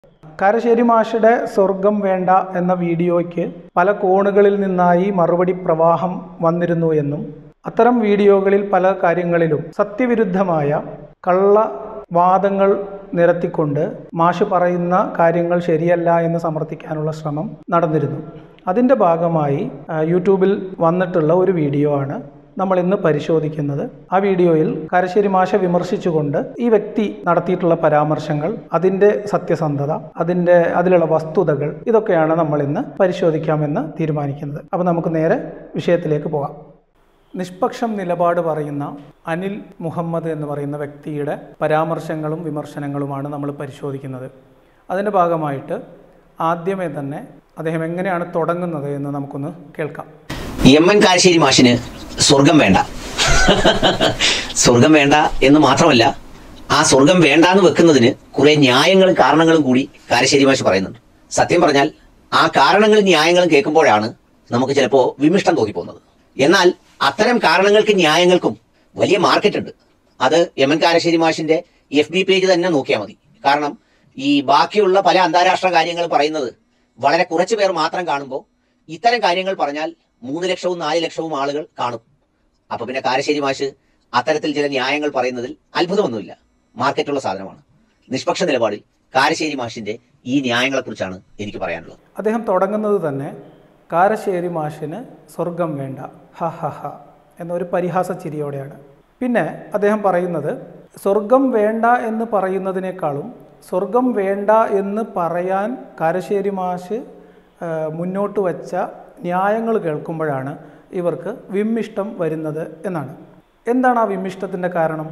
കാരശ്ശേരി മാഷയുടെ സ്വർഗം വേണ്ട എന്ന വീഡിയോയ്ക്ക് പല കോണുകളിൽ നിന്നായി മറുപടി പ്രവാഹം വന്നിരുന്നു എന്നും അത്തരം വീഡിയോകളിൽ പല കാര്യങ്ങളിലും സത്യവിരുദ്ധമായ കള്ള വാദങ്ങൾ നിരത്തിക്കൊണ്ട് മാഷ് പറയുന്ന കാര്യങ്ങൾ ശരിയല്ല എന്ന് സമർത്ഥിക്കാനുള്ള ശ്രമം നടന്നിരുന്നു അതിൻ്റെ ഭാഗമായി ആ, യൂട്യൂബിൽ വന്നിട്ടുള്ള ഒരു വീഡിയോ ആണ് നമ്മൾ ഇന്ന് പരിശോധിക്കുന്നത് ആ വീഡിയോയിൽ കാരശ്ശേരി മാഷ വിമർശിച്ചുകൊണ്ട് ഈ വ്യക്തി നടത്തിയിട്ടുള്ള പരാമർശങ്ങൾ അതിൻ്റെ സത്യസന്ധത അതിൻ്റെ അതിലുള്ള വസ്തുതകൾ ഇതൊക്കെയാണ് നമ്മൾ ഇന്ന് പരിശോധിക്കാമെന്ന് തീരുമാനിക്കുന്നത് അപ്പോൾ നമുക്ക് നേരെ വിഷയത്തിലേക്ക് പോകാം നിഷ്പക്ഷം നിലപാട് പറയുന്ന അനിൽ മുഹമ്മദ് എന്ന് പറയുന്ന വ്യക്തിയുടെ പരാമർശങ്ങളും വിമർശനങ്ങളുമാണ് നമ്മൾ പരിശോധിക്കുന്നത് അതിൻ്റെ ഭാഗമായിട്ട് ആദ്യമേ തന്നെ അദ്ദേഹം എങ്ങനെയാണ് തുടങ്ങുന്നത് എന്ന് നമുക്കൊന്ന് കേൾക്കാം എം എൻ കാരശ്ശേരി മാഷിന് സ്വർഗം വേണ്ട സ്വർഗം വേണ്ട എന്ന് മാത്രമല്ല ആ സ്വർഗം വേണ്ട എന്ന് വെക്കുന്നതിന് കുറെ ന്യായങ്ങളും കാരണങ്ങളും കൂടി കാരശ്ശേരി മാഷ് പറയുന്നുണ്ട് സത്യം പറഞ്ഞാൽ ആ കാരണങ്ങളും ന്യായങ്ങളും കേൾക്കുമ്പോഴാണ് നമുക്ക് ചിലപ്പോൾ വിമിഷ്ടം തോന്നിപ്പോകുന്നത് എന്നാൽ അത്തരം കാരണങ്ങൾക്കും ന്യായങ്ങൾക്കും വലിയ മാർക്കറ്റ് ഉണ്ട് അത് എം എൻ കാരശ്ശേരി മാഷിന്റെ എഫ് ബി പേജ് തന്നെ നോക്കിയാൽ മതി കാരണം ഈ ബാക്കിയുള്ള പല അന്താരാഷ്ട്ര കാര്യങ്ങൾ പറയുന്നത് വളരെ കുറച്ചു പേർ മാത്രം കാണുമ്പോൾ ഇത്തരം കാര്യങ്ങൾ പറഞ്ഞാൽ മൂന്ന് ലക്ഷവും നാല് ലക്ഷവും ആളുകൾ കാണും അപ്പൊ പിന്നെ കാരശ്ശേരി മാഷ് അത്തരത്തിൽ ചില ന്യായങ്ങൾ പറയുന്നതിൽ അത്ഭുതമൊന്നുമില്ല മാർക്കറ്റുള്ള സാധനമാണ് നിഷ്പക്ഷ നിലപാടിൽ കാരശ്ശേരി മാഷിന്റെ ഈ ന്യായങ്ങളെക്കുറിച്ചാണ് എനിക്ക് പറയാനുള്ളത് അദ്ദേഹം തുടങ്ങുന്നത് തന്നെ കാരശ്ശേരി മാഷിന് സ്വർഗം വേണ്ട ഹ ഹ ഹ എന്നൊരു പരിഹാസ ചിരിയോടെയാണ് പിന്നെ അദ്ദേഹം പറയുന്നത് സ്വർഗം വേണ്ട എന്ന് പറയുന്നതിനേക്കാളും സ്വർഗം വേണ്ട എന്ന് പറയാൻ കാരശ്ശേരി മാഷ് ആ, മുന്നോട്ട് വച്ച ന്യായങ്ങൾ കേൾക്കുമ്പോഴാണ് ഇവർക്ക് വിമ്മിഷ്ടം വരുന്നത് എന്നാണ് എന്താണ് ആ വിമ്മിഷ്ടത്തിൻ്റെ കാരണം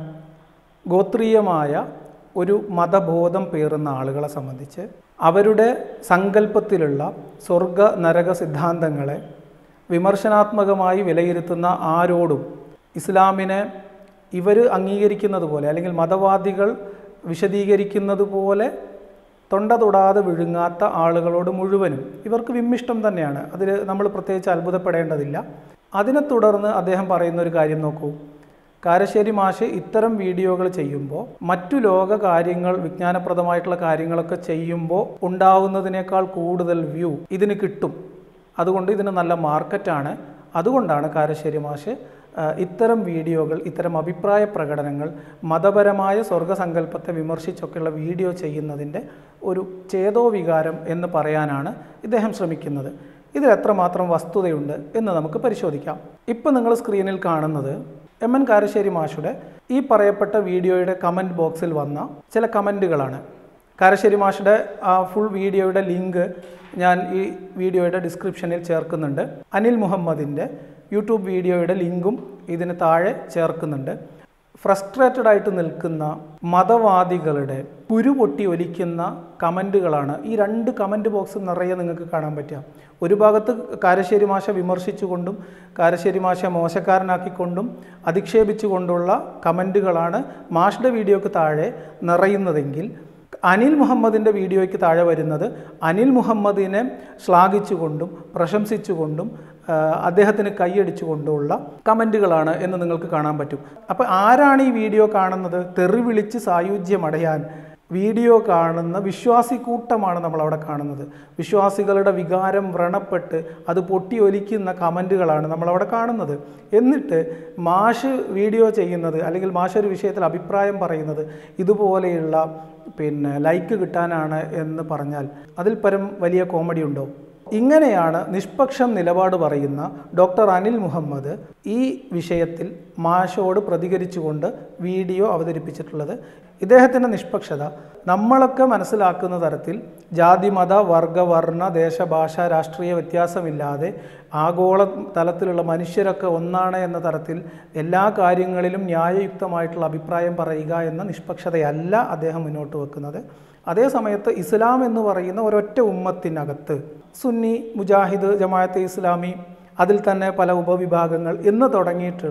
ഗോത്രീയമായ ഒരു മതബോധം പേറുന്ന ആളുകളെ സംബന്ധിച്ച് അവരുടെ സങ്കല്പത്തിലുള്ള സ്വർഗ നരക സിദ്ധാന്തങ്ങളെ വിമർശനാത്മകമായി വിലയിരുത്തുന്ന ആരോടും ഇസ്ലാമിനെ ഇവർ അംഗീകരിക്കുന്നത് പോലെ അല്ലെങ്കിൽ മതവാദികൾ വിശദീകരിക്കുന്നത് പോലെ തൊണ്ട തൊടാതെ വിഴുങ്ങാത്ത ആളുകളോട് മുഴുവനും ഇവർക്ക് വിമ്മിഷ്ടം തന്നെയാണ് അതിൽ നമ്മൾ പ്രത്യേകിച്ച് അത്ഭുതപ്പെടേണ്ടതില്ല അതിനെ തുടർന്ന് അദ്ദേഹം പറയുന്ന ഒരു കാര്യം നോക്കൂ കാരശ്ശേരി മാഷ് ഇത്തരം വീഡിയോകൾ ചെയ്യുമ്പോൾ മറ്റു ലോക കാര്യങ്ങൾ വിജ്ഞാനപ്രദമായിട്ടുള്ള കാര്യങ്ങളൊക്കെ ചെയ്യുമ്പോൾ ഉണ്ടാവുന്നതിനേക്കാൾ കൂടുതൽ വ്യൂ ഇതിന് കിട്ടും അതുകൊണ്ട് ഇതിന് നല്ല മാർക്കറ്റാണ് അതുകൊണ്ടാണ് കാരശ്ശേരി മാഷ് ആ, ഇത്തരം വീഡിയോകൾ ഇത്തരം അഭിപ്രായ പ്രകടനങ്ങൾ മതപരമായ സ്വർഗസങ്കല്പത്തെ വിമർശിച്ചൊക്കെയുള്ള വീഡിയോ ചെയ്യുന്നതിൻ്റെ ഒരു ചേതോവികാരം എന്ന് പറയാനാണ് ഇദ്ദേഹം ശ്രമിക്കുന്നത് ഇതിൽ എത്രമാത്രം വസ്തുതയുണ്ട് എന്ന് നമുക്ക് പരിശോധിക്കാം ഇപ്പം നിങ്ങൾ സ്ക്രീനിൽ കാണുന്നത് എം എൻ കാരശ്ശേരി മാഷുടെ ഈ പറയപ്പെട്ട വീഡിയോയുടെ കമൻറ്റ് ബോക്സിൽ വന്ന ചില കമൻറ്റുകളാണ് കാരശ്ശേരി മാഷുടെ ആ ഫുൾ വീഡിയോയുടെ ലിങ്ക് ഞാൻ ഈ വീഡിയോയുടെ ഡിസ്ക്രിപ്ഷനിൽ ചേർക്കുന്നുണ്ട് അനിൽ മുഹമ്മദിൻ്റെ യൂട്യൂബ് വീഡിയോയുടെ ലിങ്കും ഇതിന് താഴെ ചേർക്കുന്നുണ്ട് ഫ്രസ്ട്രേറ്റഡ് ആയിട്ട് നിൽക്കുന്ന മതവാദികളുടെ കുരുപൊട്ടി ഒലിക്കുന്ന കമൻറ്റുകളാണ് ഈ രണ്ട് കമൻറ്റ് ബോക്സ് നിറയെ നിങ്ങൾക്ക് കാണാൻ പറ്റുക ഒരു ഭാഗത്ത് കാരശ്ശേരി മാഷ വിമർശിച്ചുകൊണ്ടും കാരശ്ശേരി മാഷ മോശക്കാരനാക്കിക്കൊണ്ടും അധിക്ഷേപിച്ചുകൊണ്ടുള്ള കമൻറ്റുകളാണ് മാഷയുടെ വീഡിയോക്ക് താഴെ നിറയുന്നതെങ്കിൽ അനിൽ മുഹമ്മദിൻ്റെ വീഡിയോയ്ക്ക് താഴെ വരുന്നത് അനിൽ മുഹമ്മദിനെ ശ്ലാഘിച്ചുകൊണ്ടും പ്രശംസിച്ചുകൊണ്ടും ആ, അദ്ദേഹത്തിന് കൈയടിച്ചുകൊണ്ടുള്ള കമൻറ്റുകളാണ് എന്ന് നിങ്ങൾക്ക് കാണാൻ പറ്റും അപ്പോൾ ആരാണ് ഈ വീഡിയോ കാണുന്നത് തെറി വിളിച്ച് സായുജ്യമടയാൻ വീഡിയോ കാണുന്ന വിശ്വാസി കൂട്ടമാണ് നമ്മൾ അവിടെ കാണുന്നത് വിശ്വാസികളുടെ വികാരം വ്രണപ്പെട്ട് അത് പൊട്ടിയൊലിക്കുന്ന കമൻറ്റുകളാണ് നമ്മളവിടെ കാണുന്നത് എന്നിട്ട് മാഷ് വീഡിയോ ചെയ്യുന്നത് അല്ലെങ്കിൽ മാഷ് ഒരു വിഷയത്തിൽ അഭിപ്രായം പറയുന്നത് ഇതുപോലെയുള്ള പിന്നെ ലൈക്ക് കിട്ടാനാണ് എന്ന് പറഞ്ഞാൽ അതിൽ പരം വലിയ കോമഡി ഉണ്ടോ ഇങ്ങനെയാണ് നിഷ്പക്ഷം നിലപാട് പറയുന്ന ഡോക്ടർ അനിൽ മുഹമ്മദ് ഈ വിഷയത്തിൽ മാഷോട് പ്രതികരിച്ചുകൊണ്ട് വീഡിയോ അവതരിപ്പിച്ചിട്ടുള്ളത് ഇദ്ദേഹത്തിൻ്റെ നിഷ്പക്ഷത നമ്മളൊക്കെ മനസ്സിലാക്കുന്ന തരത്തിൽ ജാതി മത വർഗ വർണ്ണ ദേശഭാഷ രാഷ്ട്രീയ വ്യത്യാസമില്ലാതെ ആഗോള തലത്തിലുള്ള മനുഷ്യരൊക്കെ ഒന്നാണ് എന്ന തരത്തിൽ എല്ലാ കാര്യങ്ങളിലും ന്യായയുക്തമായിട്ടുള്ള അഭിപ്രായം പറയുക എന്ന നിഷ്പക്ഷതയല്ല അദ്ദേഹം മുന്നോട്ട് വെക്കുന്നത് അതേ സമയത്ത് ഇസ്ലാം എന്ന് പറയുന്ന ഒരൊറ്റ ഉമ്മത്തിനകത്ത് സുന്നി മുജാഹിദ് ജമാഅത്തെ ഇസ്ലാമി അതിൽ തന്നെ പല ഉപവിഭാഗങ്ങൾ എന്ന് തുടങ്ങിയിട്ടുള്ള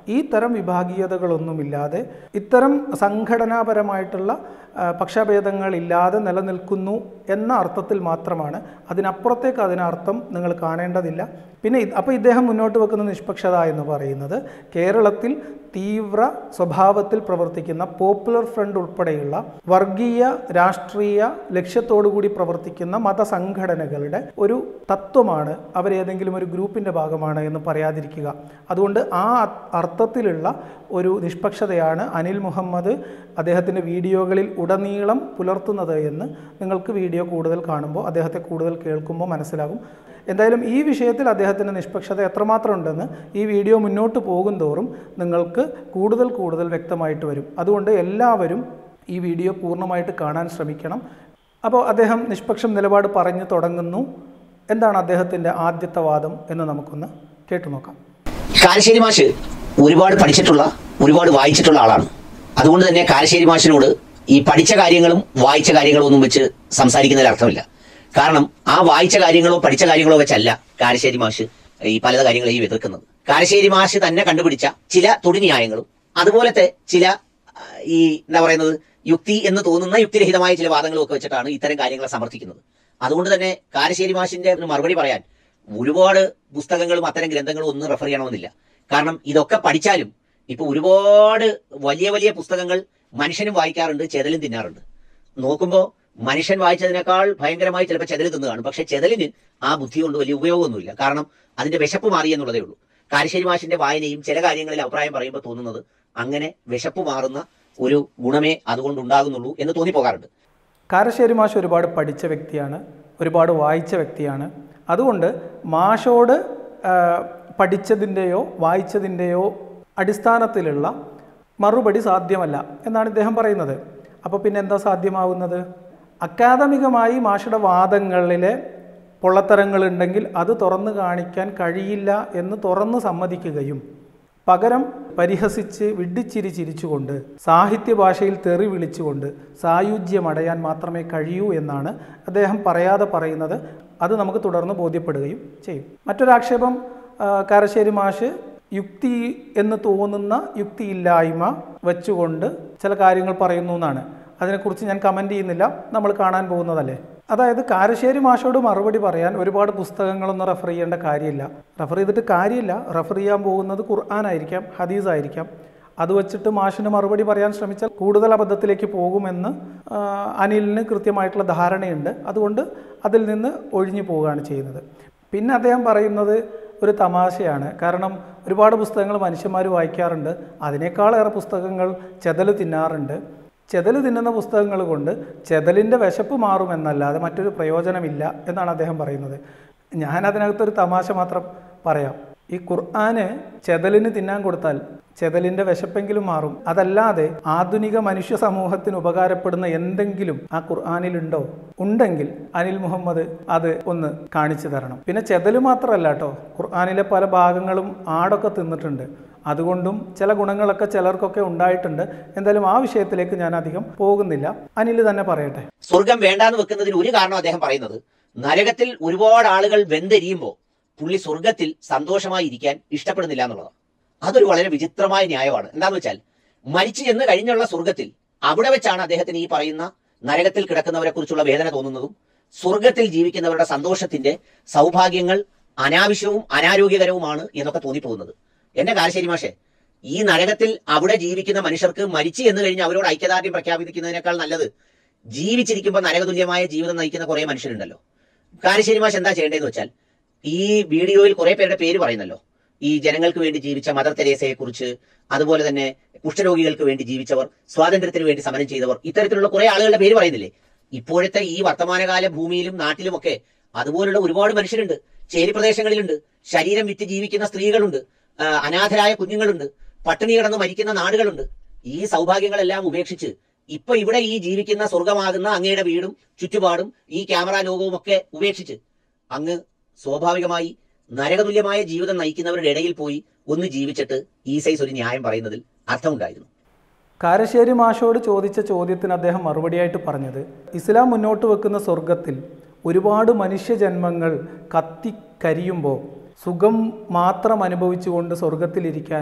ഈ തരം വിഭാഗീയതകളൊന്നുമില്ലാതെ ഇത്തരം സംഘടനാപരമായിട്ടുള്ള ആ, പക്ഷഭേദങ്ങളില്ലാതെ നിലനിൽക്കുന്നു എന്ന അർത്ഥത്തിൽ മാത്രമാണ് അതിനപ്പുറത്തേക്ക് അതിനർത്ഥം നിങ്ങൾ കാണേണ്ടതില്ല പിന്നെ അപ്പോൾ ഇദ്ദേഹം മുന്നോട്ട് വെക്കുന്ന നിഷ്പക്ഷത എന്ന് പറയുന്നത് കേരളത്തിൽ തീവ്ര സ്വഭാവത്തിൽ പ്രവർത്തിക്കുന്ന പോപ്പുലർ ഫ്രണ്ട് ഉൾപ്പെടെയുള്ള വർഗീയ രാഷ്ട്രീയ ലക്ഷ്യത്തോടുകൂടി പ്രവർത്തിക്കുന്ന മതസംഘടനകളുടെ ഒരു തത്വമാണ് അവരേതെങ്കിലും ഒരു ഗ്രൂപ്പിൻ്റെ ഭാഗമാണ് എന്ന് പറയാതിരിക്കുക അതുകൊണ്ട് ആ അർത്ഥത്തിലുള്ള ഒരു നിഷ്പക്ഷതയാണ് അനിൽ മുഹമ്മദ് അദ്ദേഹത്തിൻ്റെ വീഡിയോകളിൽ ഉടനീളം പുലർത്തുന്നത് എന്ന് നിങ്ങൾക്ക് വീഡിയോ കൂടുതൽ കാണുമ്പോൾ അദ്ദേഹത്തെ കൂടുതൽ കേൾക്കുമ്പോൾ മനസ്സിലാകും എന്തായാലും ഈ വിഷയത്തിൽ അദ്ദേഹത്തിൻ്റെ നിഷ്പക്ഷത എത്രമാത്രം ഉണ്ടെന്ന് ഈ വീഡിയോ മുന്നോട്ട് പോകും തോറും നിങ്ങൾക്ക് കൂടുതൽ കൂടുതൽ വ്യക്തമായിട്ട് വരും അതുകൊണ്ട് എല്ലാവരും ഈ വീഡിയോ പൂർണ്ണമായിട്ട് കാണാൻ ശ്രമിക്കണം അപ്പോൾ അദ്ദേഹം നിഷ്പക്ഷം നിലപാട് പറഞ്ഞു തുടങ്ങുന്നു എന്താണ് അദ്ദേഹത്തിൻ്റെ ആദ്യത്തെ വാദം എന്ന് നമുക്കൊന്ന് കേട്ടു നോക്കാം കാരശ്ശേരി മാഷ് ഒരുപാട് പഠിച്ചിട്ടുള്ള ഒരുപാട് വായിച്ചിട്ടുള്ള ആളാണ് അതുകൊണ്ട് തന്നെ കാരശ്ശേരി മാഷിനോട് ഈ പഠിച്ച കാര്യങ്ങളും വായിച്ച കാര്യങ്ങളും ഒന്നും വെച്ച് സംസാരിക്കുന്നതിൽ അർത്ഥമില്ല കാരണം ആ വായിച്ച കാര്യങ്ങളോ പഠിച്ച കാര്യങ്ങളോ വെച്ചല്ല കാരശ്ശേരി മാഷ് ഈ പല കാര്യങ്ങളെയും എതിർക്കുന്നത് കാരശ്ശേരി മാഷ് തന്നെ കണ്ടുപിടിച്ച ചില തൊടുന്യായങ്ങളും അതുപോലത്തെ ചില ആ, ഈ എന്താ പറയുന്നത് യുക്തി എന്ന് തോന്നുന്ന യുക്തിരഹിതമായ ചില വാദങ്ങളും ഒക്കെ വെച്ചിട്ടാണ് ഇത്തരം കാര്യങ്ങളെ സമർത്ഥിക്കുന്നത് അതുകൊണ്ട് തന്നെ കാരശ്ശേരി മാഷിന്റെ ഒരു മറുപടി പറയാൻ ഒരുപാട് പുസ്തകങ്ങളും അത്തരം ഗ്രന്ഥങ്ങളും ഒന്നും റെഫർ ചെയ്യണമെന്നില്ല കാരണം ഇതൊക്കെ പഠിച്ചാലും ഇപ്പൊ ഒരുപാട് വലിയ വലിയ പുസ്തകങ്ങൾ മനുഷ്യനും വായിക്കാറുണ്ട് ചെതലും തിന്നാറുണ്ട് നോക്കുമ്പോൾ മനുഷ്യൻ വായിച്ചതിനേക്കാൾ ഭയങ്കരമായി ചിലപ്പോൾ ചെതൽ തിന്നു കാണും പക്ഷെ ചെതലിന് ആ ബുദ്ധി കൊണ്ട് വലിയ ഉപയോഗമൊന്നുമില്ല കാരണം അതിന്റെ വിശപ്പ് മാറി എന്നുള്ളതേ ഉള്ളൂ കാരശ്ശേരി മാഷിന്റെ വായനയും ചില കാര്യങ്ങളിൽ അഭിപ്രായം പറയുമ്പോൾ തോന്നുന്നത് അങ്ങനെ വിശപ്പ് മാറുന്ന ഒരു ഗുണമേ അതുകൊണ്ട് ഉണ്ടാകുന്നുള്ളൂ എന്ന് തോന്നിപ്പോകാറുണ്ട് കാരശ്ശേരി മാഷ് ഒരുപാട് പഠിച്ച വ്യക്തിയാണ് ഒരുപാട് വായിച്ച വ്യക്തിയാണ് അതുകൊണ്ട് മാഷോട് ആ, പഠിച്ചതിൻ്റെയോ വായിച്ചതിൻ്റെയോ അടിസ്ഥാനത്തിലുള്ള മറുപടി സാധ്യമല്ല എന്നാണ് ഇദ്ദേഹം പറയുന്നത് അപ്പോൾ പിന്നെ എന്താ സാധ്യമാവുന്നത് അക്കാദമികമായി മാഷയുടെ വാദങ്ങളിലെ പൊള്ളത്തരങ്ങളുണ്ടെങ്കിൽ അത് തുറന്നു കാണിക്കാൻ കഴിയില്ല എന്ന് തുറന്നു സമ്മതിക്കുകയും പകരം പരിഹസിച്ച് വിഡ്ഢിച്ചിരി ചിരിച്ചുകൊണ്ട് സാഹിത്യ ഭാഷയിൽ തെറി വിളിച്ചുകൊണ്ട് സായുജ്യമടയാൻ മാത്രമേ കഴിയൂ എന്നാണ് അദ്ദേഹം പറയാതെ പറയുന്നത് അത് നമുക്ക് തുടർന്ന് ബോധ്യപ്പെടുകയും ചെയ്യും മറ്റൊരാക്ഷേപം ആ, കാരശ്ശേരി മാഷ് യുക്തി എന്ന് തോന്നുന്ന യുക്തിയില്ലായ്മ വെച്ചുകൊണ്ട് ചില കാര്യങ്ങൾ പറയുന്നു എന്നാണ് അതിനെക്കുറിച്ച് ഞാൻ കമൻറ്റ് ചെയ്യുന്നില്ല നമ്മൾ കാണാൻ പോകുന്നതല്ലേ അതായത് കാരശ്ശേരി മാഷോട് മറുപടി പറയാൻ ഒരുപാട് പുസ്തകങ്ങളൊന്നും റെഫർ ചെയ്യേണ്ട കാര്യമില്ല റെഫർ ചെയ്തിട്ട് കാര്യമില്ല റെഫർ ചെയ്യാൻ പോകുന്നത് ഖുർആനായിരിക്കാം ഹദീസ് ആയിരിക്കാം അത് വെച്ചിട്ട് മാഷിന് മറുപടി പറയാൻ ശ്രമിച്ചാൽ കൂടുതൽ അബദ്ധത്തിലേക്ക് പോകുമെന്ന് ആ, അനിലിന് കൃത്യമായിട്ടുള്ള ധാരണയുണ്ട് അതുകൊണ്ട് അതിൽ നിന്ന് ഒഴിഞ്ഞു പോവുകയാണ് ചെയ്യുന്നത് പിന്നെ അദ്ദേഹം പറയുന്നത് ഒരു തമാശയാണ് കാരണം ഒരുപാട് പുസ്തകങ്ങൾ മനുഷ്യന്മാർ വായിക്കാറുണ്ട് അതിനേക്കാളേറെ പുസ്തകങ്ങൾ ചെതൽ തിന്നാറുണ്ട് ചെതൽ തിന്നുന്ന പുസ്തകങ്ങൾ കൊണ്ട് ചെതലിൻ്റെ വിശപ്പ് മാറുമെന്നല്ലാതെ മറ്റൊരു പ്രയോജനമില്ല എന്നാണ് അദ്ദേഹം പറയുന്നത് ഞാൻ അതിനകത്തൊരു തമാശ മാത്രം പറയാം ഈ ഖുർആന് ചെതലിന് തിന്നാൻ കൊടുത്താൽ ചെതലിന്റെ വിശപ്പെങ്കിലും മാറും അതല്ലാതെ ആധുനിക മനുഷ്യ സമൂഹത്തിന് ഉപകാരപ്പെടുന്ന എന്തെങ്കിലും ആ ഖുർആാനിലുണ്ടോ ഉണ്ടെങ്കിൽ അനിൽ മുഹമ്മദ് അത് ഒന്ന് കാണിച്ചു തരണം പിന്നെ ചെതല് മാത്രമല്ല കേട്ടോ ഖുർആാനിലെ പല ഭാഗങ്ങളും ആടൊക്കെ തിന്നിട്ടുണ്ട് അതുകൊണ്ടും ചില ഗുണങ്ങളൊക്കെ ചിലർക്കൊക്കെ ഉണ്ടായിട്ടുണ്ട് എന്തായാലും ആ വിഷയത്തിലേക്ക് ഞാൻ അധികം പോകുന്നില്ല അനിൽ തന്നെ പറയട്ടെ സ്വർഗം വേണ്ടാന്ന് വെക്കുന്നതിന് ഒരു കാരണം അദ്ദേഹം പറയുന്നത് നരകത്തിൽ ഒരുപാട് ആളുകൾ വെന്തെരിയുമ്പോൾ പുള്ളി സ്വർഗത്തിൽ സന്തോഷമായി ഇരിക്കാൻ ഇഷ്ടപ്പെടുന്നില്ല എന്നുള്ളതാണ് അതൊരു വളരെ വിചിത്രമായ ന്യായമാണ് എന്താന്ന് വെച്ചാൽ മരിച്ചു എന്ന് കഴിഞ്ഞുള്ള സ്വർഗത്തിൽ അവിടെ വെച്ചാണ് അദ്ദേഹത്തിന് ഈ പറയുന്ന നരകത്തിൽ കിടക്കുന്നവരെ കുറിച്ചുള്ള വേദന തോന്നുന്നതും സ്വർഗത്തിൽ ജീവിക്കുന്നവരുടെ സന്തോഷത്തിന്റെ സൗഭാഗ്യങ്ങൾ അനാവശ്യവും അനാരോഗ്യകരവുമാണ് എന്നൊക്കെ തോന്നിപ്പോകുന്നത് എന്റെ കാരശ്ശേരി മാഷെ ഈ നരകത്തിൽ അവിടെ ജീവിക്കുന്ന മനുഷ്യർക്ക് മരിച്ചു എന്ന് കഴിഞ്ഞ് അവരോട് ഐക്യദാർഢ്യം പ്രഖ്യാപിക്കുന്നതിനേക്കാൾ നല്ലത് ജീവിച്ചിരിക്കുമ്പോൾ നരകതുല്യമായ ജീവിതം നയിക്കുന്ന കുറെ മനുഷ്യരുണ്ടല്ലോ കാരശ്ശേരി മാഷ് എന്താ ചെയ്യേണ്ടതെന്ന് വെച്ചാൽ ഈ വീഡിയോയിൽ കുറെ പേരുടെ പേര് പറയുന്നല്ലോ ഈ ജനങ്ങൾക്ക് വേണ്ടി ജീവിച്ച മദർ തെരേസയെ കുറിച്ച് അതുപോലെ തന്നെ കുഷ്ഠരോഗികൾക്ക് വേണ്ടി ജീവിച്ചവർ സ്വാതന്ത്ര്യത്തിന് വേണ്ടി സമരം ചെയ്തവർ ഇത്തരത്തിലുള്ള കുറെ ആളുകളുടെ പേര് പറയുന്നില്ലേ ഇപ്പോഴത്തെ ഈ വർത്തമാനകാല ഭൂമിയിലും നാട്ടിലുമൊക്കെ അതുപോലുള്ള ഒരുപാട് മനുഷ്യരുണ്ട് ചേരി പ്രദേശങ്ങളിലുണ്ട് ശരീരം വിറ്റ് ജീവിക്കുന്ന സ്ത്രീകളുണ്ട് ആ, അനാഥരായ കുഞ്ഞുങ്ങളുണ്ട് പട്ടിണി കിടന്ന് മരിക്കുന്ന നാടുകളുണ്ട് ഈ സൗഭാഗ്യങ്ങളെല്ലാം ഉപേക്ഷിച്ച് ഇപ്പൊ ഇവിടെ ഈ ജീവിക്കുന്ന സ്വർഗമാകുന്ന അങ്ങയുടെ വീടും ചുറ്റുപാടും ഈ ക്യാമറ ലോകവും ഒക്കെ ഉപേക്ഷിച്ച് അങ്ങ് സ്വാഭാവികമായി നരകതുല്യമായ ജീവിതം നയിക്കുന്നവരുടെ ഇടയിൽ പോയി ഒന്ന് ജീവിച്ചിട്ട് ഈ സൈസ് ഒരു ന്യായം പറയുന്നതിൽ അർത്ഥമുണ്ടായിരുന്നു കാരശ്ശേരി മാഷോട് ചോദിച്ച ചോദ്യത്തിന് അദ്ദേഹം മറുപടിയായിട്ട് പറഞ്ഞത് ഇസ്ലാം മുന്നോട്ട് വെക്കുന്ന സ്വർഗത്തിൽ ഒരുപാട് മനുഷ്യജന്മങ്ങൾ കത്തിക്കരിയുമ്പോൾ സുഖം മാത്രം അനുഭവിച്ചുകൊണ്ട് സ്വർഗത്തിലിരിക്കാൻ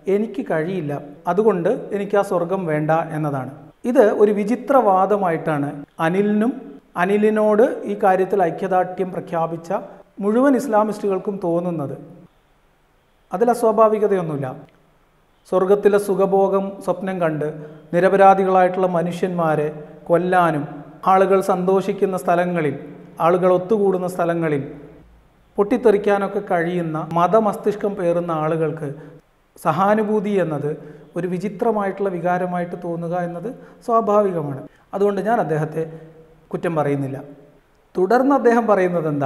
എനിക്ക് കഴിയില്ല അതുകൊണ്ട് എനിക്ക് ആ സ്വർഗം വേണ്ട എന്നതാണ് ഇത് ഒരു വിചിത്രവാദമായിട്ടാണ് അനിലിനും അനിലിനോട് ഈ കാര്യത്തിൽ ഐക്യദാർഢ്യം പ്രഖ്യാപിച്ച മുഴുവൻ ഇസ്ലാമിസ്റ്റുകൾക്കും തോന്നുന്നത് അതിൽ അസ്വാഭാവികതയൊന്നുമില്ല സ്വർഗത്തിലെ സുഖഭോഗം സ്വപ്നം കണ്ട് നിരപരാധികളായിട്ടുള്ള മനുഷ്യന്മാരെ കൊല്ലാനും ആളുകൾ സന്തോഷിക്കുന്ന സ്ഥലങ്ങളിൽ ആളുകൾ ഒത്തുകൂടുന്ന സ്ഥലങ്ങളിൽ പൊട്ടിത്തെറിക്കാനൊക്കെ കഴിയുന്ന മതമസ്തിഷ്കം പേറുന്ന ആളുകൾക്ക് സഹാനുഭൂതി എന്നത് ഒരു വിചിത്രമായിട്ടുള്ള വികാരമായിട്ട് തോന്നുക എന്നത് സ്വാഭാവികമാണ് അതുകൊണ്ട് ഞാൻ അദ്ദേഹത്തെ കുറ്റം പറയുന്നില്ല തുടർന്ന് അദ്ദേഹം പറയുന്നത് എന്താ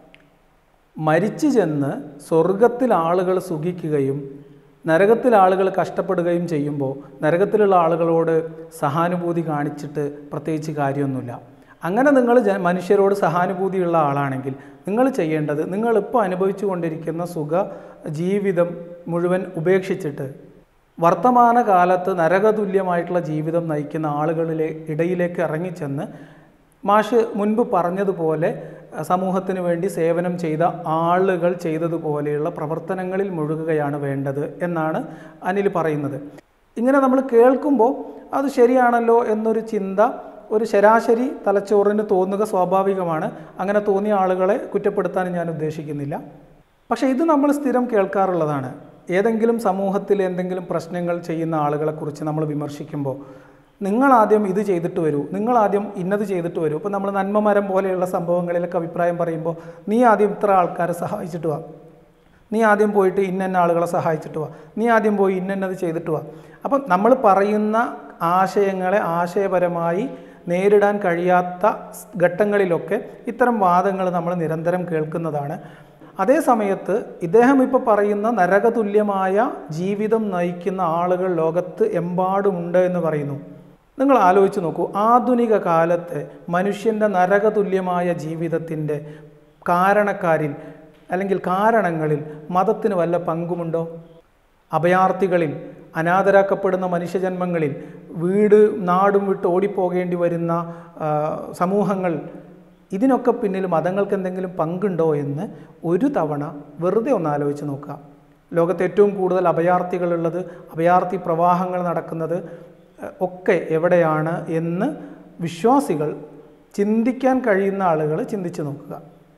മരിച്ചു ചെന്ന് സ്വർഗത്തിൽ ആളുകൾ സുഖിക്കുകയും നരകത്തിൽ ആളുകൾ കഷ്ടപ്പെടുകയും ചെയ്യുമ്പോൾ നരകത്തിലുള്ള ആളുകളോട് സഹാനുഭൂതി കാണിച്ചിട്ട് പ്രത്യേകിച്ച് കാര്യമൊന്നുമില്ല അങ്ങനെ നിങ്ങൾ ജ മനുഷ്യരോട് സഹാനുഭൂതിയുള്ള ആളാണെങ്കിൽ നിങ്ങൾ ചെയ്യേണ്ടത് നിങ്ങളിപ്പോൾ അനുഭവിച്ചു കൊണ്ടിരിക്കുന്ന സുഖ ജീവിതം മുഴുവൻ ഉപേക്ഷിച്ചിട്ട് വർത്തമാന കാലത്ത് നരകതുല്യമായിട്ടുള്ള ജീവിതം നയിക്കുന്ന ആളുകളിലെ ഇടയിലേക്ക് ഇറങ്ങിച്ചെന്ന് മാഷ് മുൻപ് പറഞ്ഞതുപോലെ അഹ് സമൂഹത്തിന് വേണ്ടി സേവനം ചെയ്ത ആളുകൾ ചെയ്തതുപോലെയുള്ള പ്രവർത്തനങ്ങളിൽ മുഴുകുകയാണ് വേണ്ടത് എന്നാണ് അനിൽ പറയുന്നത് ഇങ്ങനെ നമ്മൾ കേൾക്കുമ്പോൾ അത് ശരിയാണല്ലോ എന്നൊരു ചിന്ത ഒരു ശരാശരി തലച്ചോറിന് തോന്നുക സ്വാഭാവികമാണ് അങ്ങനെ തോന്നിയ ആളുകളെ കുറ്റപ്പെടുത്താൻ ഞാൻ ഉദ്ദേശിക്കുന്നില്ല പക്ഷേ ഇത് നമ്മൾ സ്ഥിരം കേൾക്കാറുള്ളതാണ് ഏതെങ്കിലും സമൂഹത്തിൽ എന്തെങ്കിലും പ്രശ്നങ്ങൾ ചെയ്യുന്ന ആളുകളെക്കുറിച്ച് നമ്മൾ വിമർശിക്കുമ്പോൾ നിങ്ങളാദ്യം ഇത് ചെയ്തിട്ട് വരൂ നിങ്ങളാദ്യം ഇന്നത് ചെയ്തിട്ട് വരൂ ഇപ്പോൾ നമ്മൾ നന്മമരം പോലെയുള്ള സംഭവങ്ങളിലൊക്കെ അഭിപ്രായം പറയുമ്പോൾ നീ ആദ്യം ഇത്ര ആൾക്കാരെ സഹായിച്ചിട്ട് വാ നീ ആദ്യം പോയിട്ട് ഇന്ന ആളുകളെ സഹായിച്ചിട്ട് വാ നീ ആദ്യം പോയി ഇന്നത് ചെയ്തിട്ട് വാ അപ്പം നമ്മൾ പറയുന്ന ആശയങ്ങളെ ആശയപരമായി നേരിടാൻ കഴിയാത്ത ഘട്ടങ്ങളിലൊക്കെ ഇത്തരം വാദങ്ങൾ നമ്മൾ നിരന്തരം കേൾക്കുന്നതാണ് അതേ സമയത്ത് ഇദ്ദേഹം ഇപ്പോൾ പറയുന്ന നരകതുല്യമായ ജീവിതം നയിക്കുന്ന ആളുകൾ ലോകത്ത് എമ്പാടുമുണ്ട് എന്ന് പറയുന്നു നിങ്ങൾ ആലോചിച്ച് നോക്കൂ ആധുനിക കാലത്തെ മനുഷ്യൻ്റെ നരകതുല്യമായ ജീവിതത്തിൻ്റെ കാരണക്കാരിൽ അല്ലെങ്കിൽ കാരണങ്ങളിൽ മതത്തിന് വല്ല പങ്കുമുണ്ടോ അഭയാർത്ഥികളിൽ അനാഥരാക്കപ്പെടുന്ന മനുഷ്യജന്മങ്ങളിൽ വീട് നാടും വിട്ട് ഓടിപ്പോകേണ്ടി വരുന്ന ആ, സമൂഹങ്ങൾ ഇതിനൊക്കെ പിന്നിൽ മതങ്ങൾക്ക് എന്തെങ്കിലും പങ്കുണ്ടോ എന്ന് ഒരു തവണ വെറുതെ ഒന്ന് ആലോചിച്ച് നോക്കുക ലോകത്ത് ഏറ്റവും കൂടുതൽ അഭയാർത്ഥികളുള്ളത് അഭയാർത്ഥി പ്രവാഹങ്ങൾ നടക്കുന്നത് ഏഹ്, ഒക്കെ എവിടെയാണ് എന്ന് വിശ്വാസികൾ ചിന്തിക്കാൻ കഴിയുന്ന ആളുകൾ ചിന്തിച്ച് നോക്കുക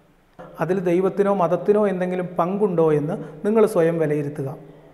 അതിൽ ദൈവത്തിനോ മതത്തിനോ എന്തെങ്കിലും പങ്കുണ്ടോ എന്ന് നിങ്ങൾ സ്വയം വിലയിരുത്തുക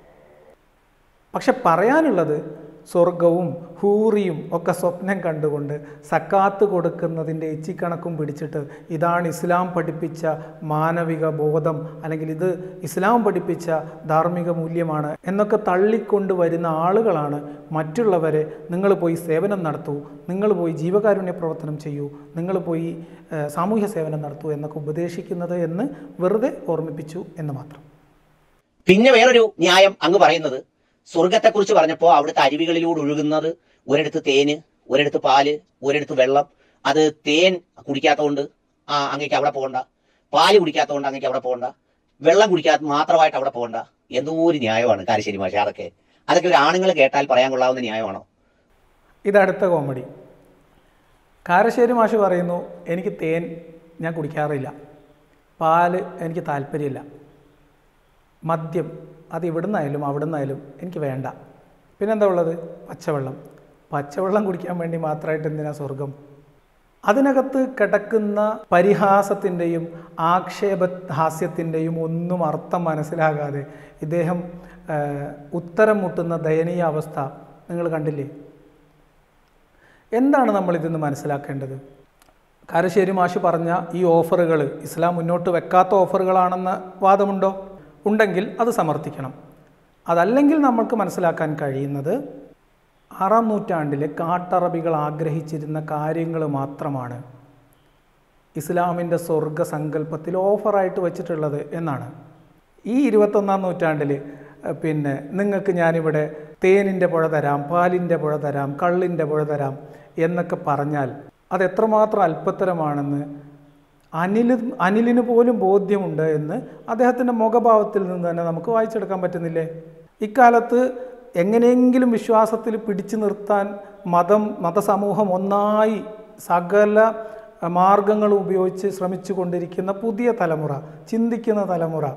പക്ഷെ പറയാനുള്ളത് സ്വർഗവും ഹൂറിയും ഒക്കെ സ്വപ്നം കണ്ടുകൊണ്ട് സക്കാത്ത് കൊടുക്കുന്നതിൻ്റെ എച്ചിക്കണക്കും പിടിച്ചിട്ട് ഇതാണ് ഇസ്ലാം പഠിപ്പിച്ച മാനവിക ബോധം അല്ലെങ്കിൽ ഇത് ഇസ്ലാം പഠിപ്പിച്ച ധാർമ്മിക മൂല്യമാണ് എന്നൊക്കെ തള്ളിക്കൊണ്ട് വരുന്ന ആളുകളാണ് മറ്റുള്ളവരെ നിങ്ങൾ പോയി സേവനം നടത്തൂ നിങ്ങൾ പോയി ജീവകാരുണ്യ പ്രവർത്തനം ചെയ്യൂ നിങ്ങൾ പോയി ഏഹ്, സാമൂഹ്യ സേവനം നടത്തൂ എന്നൊക്കെ ഉപദേശിക്കുന്നത് എന്ന് വെറുതെ ഓർമ്മിപ്പിച്ചു എന്ന് മാത്രം പിന്നെ വേറൊരു ന്യായം അങ്ങ് പറയുന്നത് സ്വർഗത്തെക്കുറിച്ച് പറഞ്ഞപ്പോ അവിടുത്തെ അരുവികളിലൂടെ ഒഴുകുന്നത് ഒരിടത്ത് തേന് ഒരിടത്ത് പാല് ഒരിടത്ത് വെള്ളം അത് തേൻ കുടിക്കാത്തതുകൊണ്ട് ആ അങ്ങേക്ക് അവിടെ പോകണ്ട പാല് കുടിക്കാത്തതുകൊണ്ട് അങ്ങേക്ക് അവിടെ പോകണ്ട വെള്ളം കുടിക്കാത്ത മാത്രമായിട്ട് അവിടെ പോകണ്ട എന്തോ ഒരു ന്യായമാണ് കാരശ്ശേരി മാഷ അതൊക്കെ അതൊക്കെ ഒരു ആണുങ്ങൾ കേട്ടാൽ പറയാൻ കൊള്ളാവുന്ന ന്യായമാണോ ഇതടുത്ത കോമഡി കാരശ്ശേരി മാഷ് പറയുന്നു എനിക്ക് തേൻ ഞാൻ കുടിക്കാറില്ല പാല് എനിക്ക് താല്പര്യമില്ല മദ്യം അത് ഇവിടുന്നായാലും അവിടുന്നായാലും എനിക്ക് വേണ്ട പിന്നെന്താ ഉള്ളത് പച്ചവെള്ളം പച്ചവെള്ളം കുടിക്കാൻ വേണ്ടി മാത്രമായിട്ട് എന്തിനാ സ്വർഗം അതിനകത്ത് കിടക്കുന്ന പരിഹാസത്തിൻ്റെയും ആക്ഷേപ ഹാസ്യത്തിൻ്റെയും ഒന്നും അർത്ഥം മനസ്സിലാകാതെ ഇദ്ദേഹം ആ, ഉത്തരം മുട്ടുന്ന ദയനീയ അവസ്ഥ നിങ്ങൾ കണ്ടില്ലേ എന്താണ് നമ്മൾ ഇതിന്ന് മനസ്സിലാക്കേണ്ടത് കാരശ്ശേരി മാഷ് പറഞ്ഞ ഈ ഓഫറുകൾ ഇസ്ലാം മുന്നോട്ട് വെക്കാത്ത ഓഫറുകളാണെന്ന് വാദമുണ്ടോ ഉണ്ടെങ്കിൽ അത് സമർത്ഥിക്കണം അതല്ലെങ്കിൽ നമ്മൾക്ക് മനസ്സിലാക്കാൻ കഴിയുന്നത് ആറാം നൂറ്റാണ്ടിലെ കാട്ടറബികൾ ആഗ്രഹിച്ചിരുന്ന കാര്യങ്ങൾ മാത്രമാണ് ഇസ്ലാമിൻ്റെ സ്വർഗ സങ്കല്പത്തിൽ ഓഫറായിട്ട് വെച്ചിട്ടുള്ളത് എന്നാണ് ഈ ഇരുപത്തൊന്നാം നൂറ്റാണ്ടിൽ അഹ് പിന്നെ നിങ്ങൾക്ക് ഞാനിവിടെ തേനിൻ്റെ പുഴ തരാം പാലിൻ്റെ പുഴ തരാം കള്ളിൻ്റെ പുഴ തരാം എന്നൊക്കെ പറഞ്ഞാൽ അത് എത്രമാത്രം അല്പത്തരമാണെന്ന് അനിൽ അനിലിന് പോലും ബോധ്യമുണ്ട് എന്ന് അദ്ദേഹത്തിൻ്റെ മുഖഭാവത്തിൽ നിന്ന് തന്നെ നമുക്ക് വായിച്ചെടുക്കാൻ പറ്റുന്നില്ലേ ഇക്കാലത്ത് എങ്ങനെയെങ്കിലും വിശ്വാസത്തിൽ പിടിച്ചു നിർത്താൻ മതം മതസമൂഹം ഒന്നായി സകല മാർഗങ്ങൾ ഉപയോഗിച്ച് ശ്രമിച്ചു കൊണ്ടിരിക്കുന്ന പുതിയ തലമുറ ചിന്തിക്കുന്ന തലമുറ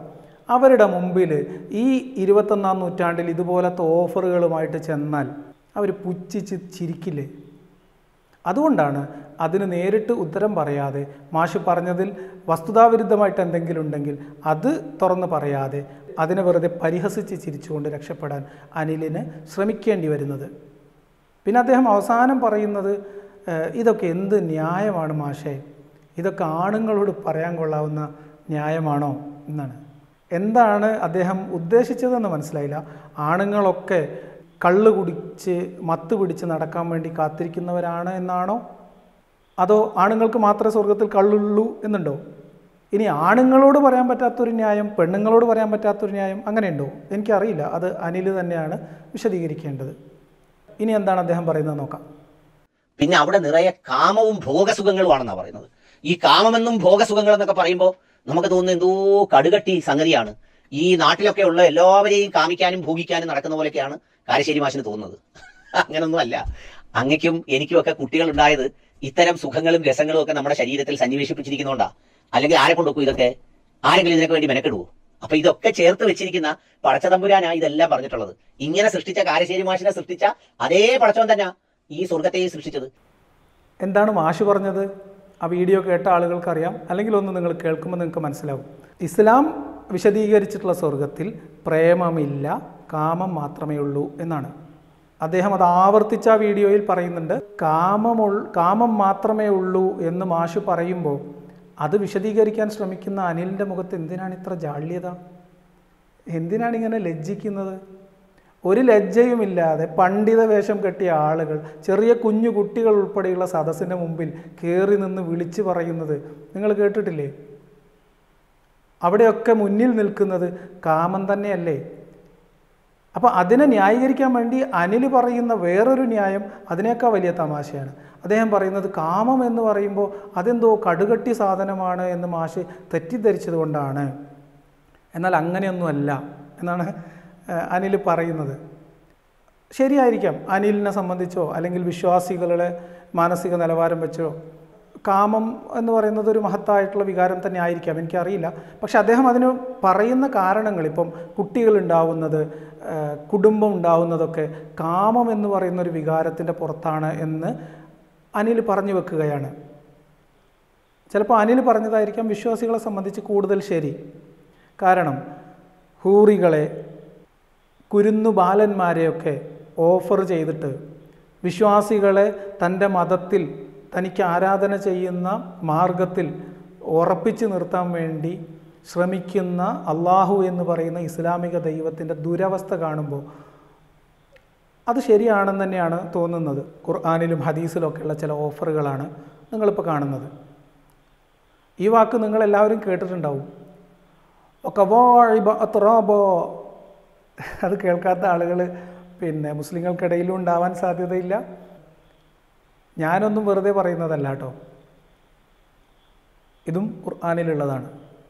അവരുടെ മുമ്പിൽ ഈ ഇരുപത്തൊന്നാം നൂറ്റാണ്ടിൽ ഇതുപോലത്തെ ഓഫറുകളുമായിട്ട് ചെന്നാൽ അവർ പുച്ഛിച്ച് ചിരിക്കില്ലേ അതുകൊണ്ടാണ് അതിന് നേരിട്ട് ഉത്തരം പറയാതെ മാഷ് പറഞ്ഞതിൽ വസ്തുതാവിരുദ്ധമായിട്ട് എന്തെങ്കിലും ഉണ്ടെങ്കിൽ അത് തുറന്ന് പറയാതെ അതിനെ വെറുതെ പരിഹസിച്ച് ചിരിച്ചുകൊണ്ട് രക്ഷപ്പെടാൻ അനിലിന് ശ്രമിക്കേണ്ടി വരുന്നത് പിന്നെ അദ്ദേഹം അവസാനം പറയുന്നത് "ഏഹ്, ഇതൊക്കെ എന്ത് ന്യായമാണ് മാഷേ ഇതൊക്കെ ആണുങ്ങളോട് പറയാൻ കൊള്ളാവുന്ന ന്യായമാണോ എന്നാണ് എന്താണ് അദ്ദേഹം ഉദ്ദേശിച്ചതെന്ന് മനസ്സിലായില്ല ആണുങ്ങളൊക്കെ കള്ള് കുടിച്ച് മത്ത് പിടിച്ച് നടക്കാൻ വേണ്ടി കാത്തിരിക്കുന്നവരാണ് എന്നാണോ അതോ ആണുങ്ങൾക്ക് മാത്രമേ സ്വർഗത്തിൽ കള്ളുള്ളൂ എന്നുണ്ടോ ഇനി ആണുങ്ങളോട് പറയാൻ പറ്റാത്തൊരു ന്യായം പെണ്ണുങ്ങളോട് പറയാൻ പറ്റാത്തൊരു ന്യായം അങ്ങനെയുണ്ടോ എനിക്കറിയില്ല അത് അനിൽ തന്നെയാണ് വിശദീകരിക്കേണ്ടത് ഇനി എന്താണ് അദ്ദേഹം പറയുന്നത് നോക്കാം പിന്നെ അവിടെ നിറയെ കാമവും ഭോഗസുഖങ്ങളുമാണെന്നാണ് പറയുന്നത് ഈ കാമമെന്നും ഭോഗസുഖങ്ങൾ എന്നൊക്കെ പറയുമ്പോൾ നമുക്ക് തോന്നുന്ന എന്തോ കടുകട്ടി സംഗതിയാണ് ഈ നാട്ടിലൊക്കെ ഉള്ള എല്ലാവരെയും കാമിക്കാനും ഭോഗിക്കാനും നടക്കുന്ന പോലെയൊക്കെയാണ് കാരശ്ശേരി മാഷിന് തോന്നുന്നത് അങ്ങനൊന്നും അല്ല അങ്ങയ്ക്കും എനിക്കും ഒക്കെ കുട്ടികൾ ഉണ്ടായത് ഇത്തരം സുഖങ്ങളും രസങ്ങളും ഒക്കെ നമ്മുടെ ശരീരത്തിൽ സന്നിവേശിപ്പിച്ചിരിക്കുന്നോണ്ടാ അല്ലെങ്കിൽ ആരെ കൊണ്ടുവെക്കും ഇതൊക്കെ ആരെങ്കിലും ഇതിനൊക്കെ വേണ്ടി മെനക്കെടുവോ അപ്പൊ ഇതൊക്കെ ചേർത്ത് വെച്ചിരിക്കുന്ന പടച്ചതമ്പുരാനാ ഇതെല്ലാം പറഞ്ഞിട്ടുള്ളത് ഇങ്ങനെ സൃഷ്ടിച്ച കാരശ്ശേരി മാഷിനെ സൃഷ്ടിച്ച അതേ പടച്ചവൻ തന്നെ ഈ സ്വർഗത്തെയും സൃഷ്ടിച്ചത് എന്താണ് മാഷ് പറഞ്ഞത് ആ വീഡിയോ കേട്ട ആളുകൾക്കറിയാം അല്ലെങ്കിൽ ഒന്ന് നിങ്ങൾ കേൾക്കുമ്പോൾ നിങ്ങൾക്ക് മനസ്സിലാവും ഇസ്ലാം വിശദീകരിച്ചിട്ടുള്ള സ്വർഗത്തിൽ പ്രേമമില്ല കാമം മാത്രമേ ഉള്ളൂ എന്നാണ് അദ്ദേഹം അത് ആവർത്തിച്ച ആ വീഡിയോയിൽ പറയുന്നുണ്ട് കാമമുൾ കാമം മാത്രമേ ഉള്ളൂ എന്ന് മാഷ് പറയുമ്പോൾ അത് വിശദീകരിക്കാൻ ശ്രമിക്കുന്ന അനിലിൻ്റെ മുഖത്ത് എന്തിനാണ് ഇത്ര ജാള്യത എന്തിനാണ് ഇങ്ങനെ ലജ്ജിക്കുന്നത് ഒരു ലജ്ജയുമില്ലാതെ പണ്ഡിത വേഷം കെട്ടിയ ആളുകൾ ചെറിയ കുഞ്ഞു കുട്ടികൾ ഉൾപ്പെടെയുള്ള സദസ്സിൻ്റെ മുമ്പിൽ കയറി നിന്ന് വിളിച്ചു പറയുന്നത് നിങ്ങൾ കേട്ടിട്ടില്ലേ അവിടെയൊക്കെ മുന്നിൽ നിൽക്കുന്നത് കാമം തന്നെയല്ലേ അപ്പോൾ അതിനെ ന്യായീകരിക്കാൻ വേണ്ടി അനിൽ പറയുന്ന വേറൊരു ന്യായം അതിനേക്കാൾ വലിയ തമാശയാണ് അദ്ദേഹം പറയുന്നത് കാമം എന്ന് പറയുമ്പോൾ അതെന്തോ കടുകട്ടി സാധനമാണ് എന്ന് മാഷ് തെറ്റിദ്ധരിച്ചത് കൊണ്ടാണ് എന്നാൽ അങ്ങനെയൊന്നുമല്ല എന്നാണ് ഏഹ്, അനിൽ പറയുന്നത് ശരിയായിരിക്കാം അനിലിനെ സംബന്ധിച്ചോ അല്ലെങ്കിൽ വിശ്വാസികളുടെ മാനസിക നിലവാരം വെച്ചോ കാമം എന്ന് പറയുന്നത് ഒരു മഹത്തായിട്ടുള്ള വികാരം തന്നെ ആയിരിക്കാം എനിക്കറിയില്ല പക്ഷെ അദ്ദേഹം അതിന് പറയുന്ന കാരണങ്ങൾ ഇപ്പം കുട്ടികളുണ്ടാവുന്നത് ഏഹ്, കുടുംബം ഉണ്ടാവുന്നതൊക്കെ കാമം എന്ന് പറയുന്ന ഒരു വികാരത്തിൻ്റെ പുറത്താണ് എന്ന് അനിൽ പറഞ്ഞു വെക്കുകയാണ് ചിലപ്പോൾ അനിൽ പറഞ്ഞതായിരിക്കാം വിശ്വാസികളെ സംബന്ധിച്ച് കൂടുതൽ ശരി കാരണം ഹൂറികളെ കുരുന്നു ബാലന്മാരെയൊക്കെ ഓഫർ ചെയ്തിട്ട് വിശ്വാസികളെ തൻ്റെ മതത്തിൽ തനിക്ക് ആരാധന ചെയ്യുന്ന മാർഗത്തിൽ ഉറപ്പിച്ചു നിർത്താൻ വേണ്ടി ശ്രമിക്കുന്ന അള്ളാഹു എന്ന് പറയുന്ന ഇസ്ലാമിക ദൈവത്തിൻ്റെ ദുരവസ്ഥ കാണുമ്പോൾ അത് ശരിയാണെന്ന് തന്നെയാണ് തോന്നുന്നത് ഖുർആാനിലും ഹദീസിലും ഒക്കെയുള്ള ചില ഓഫറുകളാണ് നിങ്ങളിപ്പോൾ കാണുന്നത് ഈ വാക്ക് നിങ്ങളെല്ലാവരും കേട്ടിട്ടുണ്ടാവും ഒക്കെ വാഴിബ അത്രാബോ അത് കേൾക്കാത്ത ആളുകൾ പിന്നെ മുസ്ലിങ്ങൾക്കിടയിലും ഉണ്ടാവാൻ സാധ്യതയില്ല ഞാനൊന്നും വെറുതെ പറയുന്നതല്ല കേട്ടോ ഇതും ഖുർആാനിലുള്ളതാണ്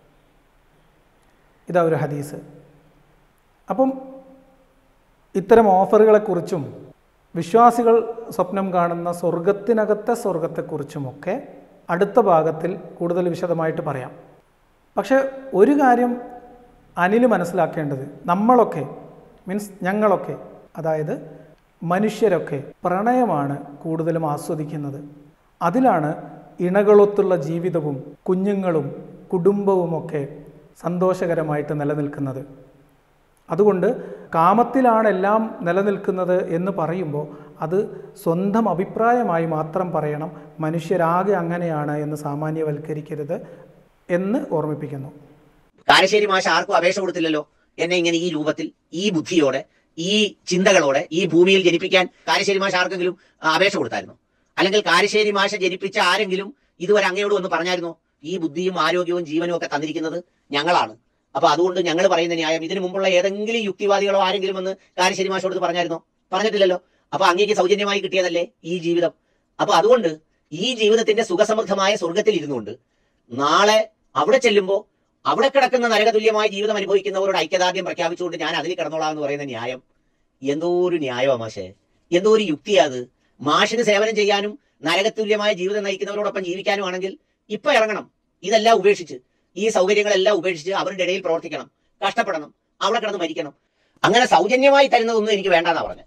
ഇതാ ഒരു ഹദീസ് അപ്പം ഇത്തരം ഓഫറുകളെക്കുറിച്ചും വിശ്വാസികൾ സ്വപ്നം കാണുന്ന സ്വർഗത്തിനകത്തെ സ്വർഗത്തെക്കുറിച്ചുമൊക്കെ അടുത്ത ഭാഗത്തിൽ കൂടുതൽ വിശദമായിട്ട് പറയാം പക്ഷെ ഒരു കാര്യം അനിൽ മനസ്സിലാക്കേണ്ടത് നമ്മളൊക്കെ മീൻസ് ഞങ്ങളൊക്കെ അതായത് മനുഷ്യരൊക്കെ പ്രണയമാണ് കൂടുതലും ആസ്വദിക്കുന്നത് അതിലാണ് ഇണകളൊത്തുള്ള ജീവിതവും കുഞ്ഞുങ്ങളും കുടുംബവുമൊക്കെ സന്തോഷകരമായിട്ട് നിലനിൽക്കുന്നത് അതുകൊണ്ട് കാമത്തിലാണ് എല്ലാം നിലനിൽക്കുന്നത് എന്ന് പറയുമ്പോൾ അത് സ്വന്തം അഭിപ്രായമായി മാത്രം പറയണം മനുഷ്യരാകെ അങ്ങനെയാണ് എന്ന് സാമാന്യവൽക്കരിക്കരുത് എന്ന് ഓർമ്മിപ്പിക്കുന്നു കാരശ്ശേരി മാഷ ആർക്കും അപേക്ഷ കൊടുത്തില്ലല്ലോ എന്നെ ഇങ്ങനെ ഈ രൂപത്തിൽ ഈ ബുദ്ധിയോടെ ഈ ചിന്തകളോടെ ഈ ഭൂമിയിൽ ജനിപ്പിക്കാൻ കാരശ്ശേരി മാഷ ആർക്കെങ്കിലും ആ, അപേക്ഷ കൊടുത്തായിരുന്നു അല്ലെങ്കിൽ കാരശ്ശേരി മാഷ ജനിപ്പിച്ച ആരെങ്കിലും ഇതുവരെ അങ്ങയോട് വന്ന് പറഞ്ഞായിരുന്നോ ഈ ബുദ്ധിയും ആരോഗ്യവും ജീവനും ഒക്കെ തന്നിരിക്കുന്നത് ഞങ്ങളാണ് അപ്പൊ അതുകൊണ്ട് ഞങ്ങൾ പറയുന്ന ന്യായം ഇതിനു മുമ്പുള്ള ഏതെങ്കിലും യുക്തിവാദികളോ ആരെങ്കിലും വന്ന് കാരശ്ശേരി മാഷോട് പറഞ്ഞായിരുന്നോ പറഞ്ഞിട്ടില്ലല്ലോ അപ്പൊ അങ്ങേക്ക് സൗജന്യമായി കിട്ടിയതല്ലേ ഈ ജീവിതം അപ്പൊ അതുകൊണ്ട് ഈ ജീവിതത്തിന്റെ സുഖസമൃദ്ധമായ സ്വർഗത്തിൽ ഇരുന്നുകൊണ്ട് നാളെ അവിടെ ചെല്ലുമ്പോൾ അവിടെ കിടക്കുന്ന നരകതുല്യമായ ജീവിതം അനുഭവിക്കുന്നവരോട് ഐക്യദാർഢ്യം പ്രഖ്യാപിച്ചുകൊണ്ട് ഞാൻ അതിൽ കിടന്നോളാം എന്ന് പറയുന്ന ന്യായം എന്തോ ഒരു ന്യായമാ മാഷേ എന്തോ ഒരു യുക്തിയാ അത് മാഷിന് സേവനം ചെയ്യാനും നരകതുല്യമായ ജീവിതം നയിക്കുന്നവരോടൊപ്പം ജീവിക്കാനും ആണെങ്കിൽ ഇപ്പൊ ഇറങ്ങണം ഇതെല്ലാം ഉപേക്ഷിച്ച് ഈ സൗകര്യങ്ങളെല്ലാം ഉപേക്ഷിച്ച് അവരുടെ ഇടയിൽ പ്രവർത്തിക്കണം കഷ്ടപ്പെടണം അവിടെ കിടന്ന് മരിക്കണം അങ്ങനെ സൗജന്യമായി തരുന്നതൊന്നും എനിക്ക് വേണ്ടെന്നാ പറഞ്ഞത്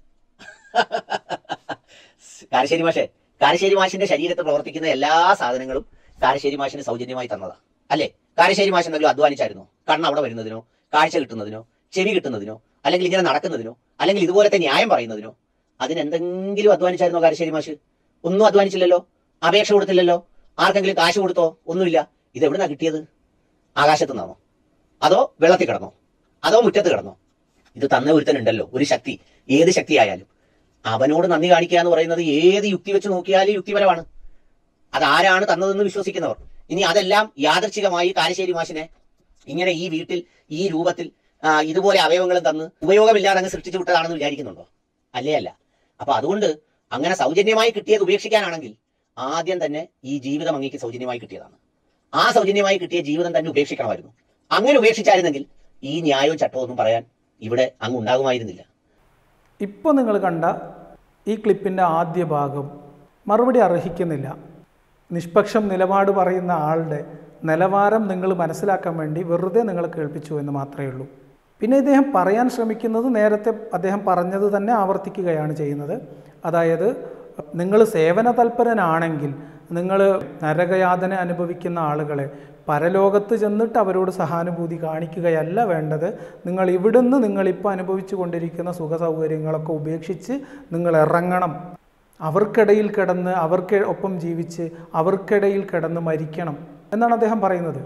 കാരശ്ശേരി മാഷെ കാരശ്ശേരി മാഷിന്റെ ശരീരത്തിൽ പ്രവർത്തിക്കുന്ന എല്ലാ സാധനങ്ങളും കാരശ്ശേരി മാഷിന് സൗജന്യമായി തന്നതാ അല്ലേ കാരശ്ശേരി മാഷ് എന്തെങ്കിലും അധ്വാനിച്ചായിരുന്നോ കണ്ണ് അവിടെ വരുന്നതിനോ കാഴ്ച കിട്ടുന്നതിനോ ചെവി കിട്ടുന്നതിനോ അല്ലെങ്കിൽ ഇങ്ങനെ നടക്കുന്നതിനോ അല്ലെങ്കിൽ ഇതുപോലത്തെ ന്യായം പറയുന്നതിനോ അതിനെന്തെങ്കിലും അധ്വാനിച്ചായിരുന്നോ കാരശ്ശേരി മാഷ് ഒന്നും അധ്വാനിച്ചില്ലല്ലോ അപേക്ഷ കൊടുത്തില്ലല്ലോ ആർക്കെങ്കിലും കാശ് കൊടുത്തോ ഒന്നുമില്ല ഇത് എവിടുന്നാ കിട്ടിയത് ആകാശത്തു നിന്നാണോ അതോ വെള്ളത്തിൽ കിടന്നോ അതോ മുറ്റത്ത് കിടന്നോ ഇത് തന്ന ഒരുത്തനുണ്ടല്ലോ ഒരു ശക്തി ഏത് ശക്തിയായാലും അവനോട് നന്ദി കാണിക്കുക എന്ന് പറയുന്നത് ഏത് യുക്തി വെച്ച് നോക്കിയാലും യുക്തിപരമാണ് അതാരാണ് തന്നതെന്ന് വിശ്വസിക്കുന്നവർ ഇനി അതെല്ലാം യാദർച്ഛികമായി കാരശ്ശേരി മാഷിനെ ഇങ്ങനെ ഈ വീട്ടിൽ ഈ രൂപത്തിൽ ആ, ഇതുപോലെ അവയവങ്ങളും തന്ന് ഉപയോഗമില്ലാതെ അങ്ങ് സൃഷ്ടിച്ചു വിട്ടതാണെന്ന് വിചാരിക്കുന്നുണ്ടോ അല്ലേ അല്ല അപ്പൊ അതുകൊണ്ട് അങ്ങനെ സൗജന്യമായി കിട്ടിയത് ഉപേക്ഷിക്കാനാണെങ്കിൽ ആദ്യം തന്നെ ഈ ജീവിതം അങ്ങേക്ക് സൗജന്യമായി കിട്ടിയതാണ് ആ സൗജന്യമായി കിട്ടിയ ജീവിതം തന്നെ ഉപേക്ഷിക്കണമായിരുന്നു അങ്ങനെ ഉപേക്ഷിച്ചായിരുന്നെങ്കിൽ ഈ ന്യായവും ചട്ടവും ഒന്നും പറയാൻ ഇവിടെ അങ്ങ് ഉണ്ടാകുമായിരുന്നില്ല ഇപ്പോൾ നിങ്ങൾ കണ്ട ഈ ക്ലിപ്പിൻ്റെ ആദ്യ ഭാഗം മറുപടി അർഹിക്കുന്നില്ല നിഷ്പക്ഷം നിലപാട് പറയുന്ന ആളുടെ നിലവാരം നിങ്ങൾ മനസ്സിലാക്കാൻ വേണ്ടി വെറുതെ നിങ്ങൾ കേൾപ്പിച്ചു എന്ന് മാത്രമേ ഉള്ളൂ പിന്നെ ഇദ്ദേഹം പറയാൻ ശ്രമിക്കുന്നത് നേരത്തെ അദ്ദേഹം പറഞ്ഞത് തന്നെ ആവർത്തിക്കുകയാണ് ചെയ്യുന്നത് അതായത് നിങ്ങൾ സേവന തൽപരനാണെങ്കിൽ നിങ്ങൾ നരകയാതന അനുഭവിക്കുന്ന ആളുകളെ പരലോകത്ത് ചെന്നിട്ട് അവരോട് സഹാനുഭൂതി കാണിക്കുകയല്ല വേണ്ടത് നിങ്ങൾ ഇവിടുന്ന് നിങ്ങളിപ്പോൾ അനുഭവിച്ചു കൊണ്ടിരിക്കുന്ന സുഖ സൗകര്യങ്ങളൊക്കെ ഉപേക്ഷിച്ച് നിങ്ങൾ ഇറങ്ങണം അവർക്കിടയിൽ കിടന്ന് അവർക്ക് ഒപ്പം ജീവിച്ച് അവർക്കിടയിൽ കിടന്ന് മരിക്കണം എന്നാണ് അദ്ദേഹം പറയുന്നത്